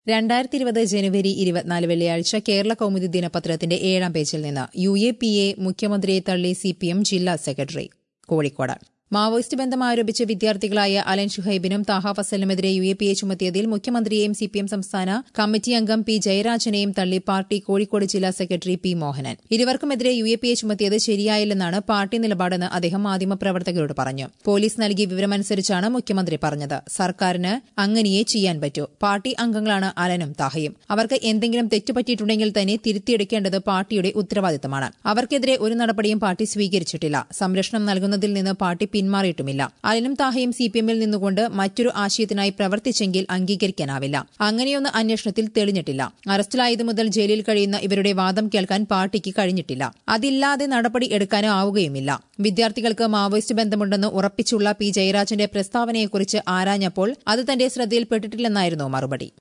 രണ്ടായിരത്തി ഇരുപത് ജനുവരി ഇരുപത്തിനാല് വെള്ളിയാഴ്ച കേരള കൌമുദി ദിനപത്രത്തിന്റെ ഏഴാം പേജിൽ നിന്ന് യു എ പി എ മുഖ്യമന്ത്രിയെ തള്ളി സി പി എം ജില്ലാ സെക്രട്ടറി കോഴിക്കോട് മാവോയിസ്റ്റ് ബന്ധം ആരോപിച്ച് വിദ്യാർത്ഥികളായ അലൻ ഷുഹൈബിനും താഹ ഫസലിനുമെതിരെ യു എ പി എ ചുമത്തിയതിൽ മുഖ്യമന്ത്രിയെയും സി പി എം സംസ്ഥാന കമ്മിറ്റി അംഗം പി ജയരാജനെയും തള്ളി പാർട്ടി കോഴിക്കോട് ജില്ലാ സെക്രട്ടറി പി മോഹനൻ ഇരുവർക്കുമെതിരെ യു എ പി എ ചുമത്തിയത് ശരിയായില്ലെന്നാണ് പാർട്ടി നിലപാടെന്ന് അദ്ദേഹം മാധ്യമപ്രവർത്തകരോട് പറഞ്ഞു പോലീസ് നൽകിയ വിവരമനുസരിച്ചാണ് മുഖ്യമന്ത്രി പറഞ്ഞത് സർക്കാരിന് അങ്ങനെയേ ചെയ്യാൻ പറ്റൂ പാർട്ടി അംഗങ്ങളാണ് അലനും താഹയും അവർക്ക് എന്തെങ്കിലും തെറ്റുപറ്റിയിട്ടുണ്ടെങ്കിൽ തന്നെ തിരുത്തിയെടുക്കേണ്ടത് പാർട്ടിയുടെ ഉത്തരവാദിത്തമാണ് അവർക്കെതിരെ ഒരു നടപടിയും പാർട്ടി സ്വീകരിച്ചിട്ടില്ല സംരക്ഷണം നൽകുന്നതിൽ നിന്ന് പാർട്ടി പിന്മാറിയിട്ടുമില്ല അലനും താഹയും സി പി എമ്മിൽ നിന്നുകൊണ്ട് മറ്റൊരു ആശയത്തിനായി പ്രവർത്തിച്ചെങ്കിൽ അംഗീകരിക്കാനാവില്ല അങ്ങനെയൊന്ന് അന്വേഷണത്തിൽ തെളിഞ്ഞിട്ടില്ല അറസ്റ്റിലായത് മുതൽ ജയിലിൽ കഴിയുന്ന ഇവരുടെ വാദം കേൾക്കാൻ പാർട്ടിക്ക് കഴിഞ്ഞിട്ടില്ല അതില്ലാതെ നടപടി എടുക്കാനോ ആവുകയുമില്ല വിദ്യാർത്ഥികൾക്ക് മാവോയിസ്റ്റ് ബന്ധമുണ്ടെന്ന് ഉറപ്പിച്ചുള്ള പി ജയരാജന്റെ പ്രസ്താവനയെക്കുറിച്ച് ആരാഞ്ഞപ്പോൾ അത് തന്റെ ശ്രദ്ധയിൽപ്പെട്ടിട്ടില്ലെന്നായിരുന്നു മറുപടി